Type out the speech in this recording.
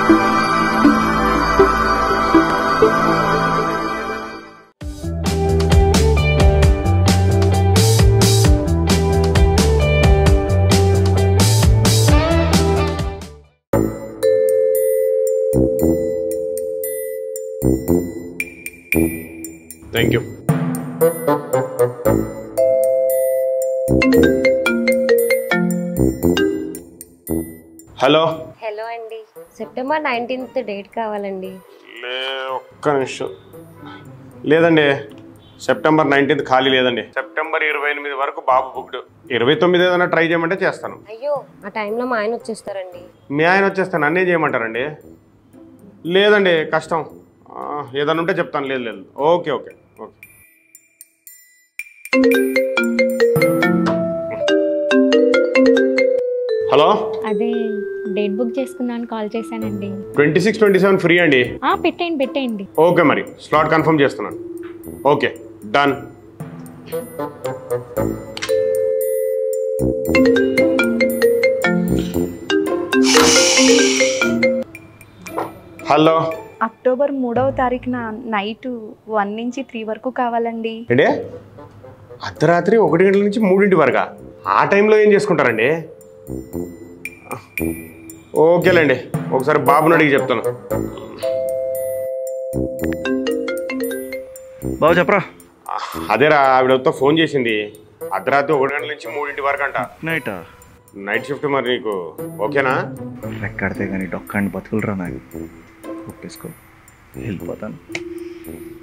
thank you hello hello అండి September nineteenth date కావాలండి లే ఒక్క నిమిషం లేదండి సెప్టెంబర్ నైన్టీన్త్ ఖాళీ లేదండి సెప్టెంబర్ ఇరవై ఎనిమిది వరకు బాబు బుక్డ్ ఇరవై తొమ్మిది ఏదైనా ట్రై చేయమంటే చేస్తాను అయ్యో ఆ టైంలో మా ఆయన వచ్చేస్తారండి మీ ఆయన వచ్చేస్తాను అన్నీ చేయమంటారండి లేదండి కష్టం ఆ, ఏదైనా ఉంటే చెప్తాను లేదు లేదు ఓకే ఓకే ఓకే హలో అదే డేట్ బుక్ చేసుకుందామని కాల్ చేశానండి twenty six twenty seven free అండి ఆ, పెట్టేయండి పెట్టేయండి ఓకే మరి స్లాట్ కన్ఫర్మ్ చేస్తున్నాను ఓకే డన్ హలో అక్టోబర్ మూడవ తారీఖున నైట్ వన్ నుంచి త్రీ వరకు కావాలండి ఏంటి అర్ధరాత్రి ఒకటి గంటల నుంచి మూడింటి వరకా ఆ టైంలో ఏం చేసుకుంటారండి ఓకేలేండి ఒకసారి బాబుని అడిగి చెప్తాను బాబు చెప్పరా అదేరా ఆవిడతో ఫోన్ చేసింది అర్ధరాత్రి ఒకటి గంటల నుంచి మూడింటి వరకు అంట నైటా నైట్ షిఫ్ట్ మరి నీకు ఓకేనా రెక్కడితే కానీ డొక్కండి బతుకులరా నాకు ఒప్పేసుకో వెళ్ళిపోతాను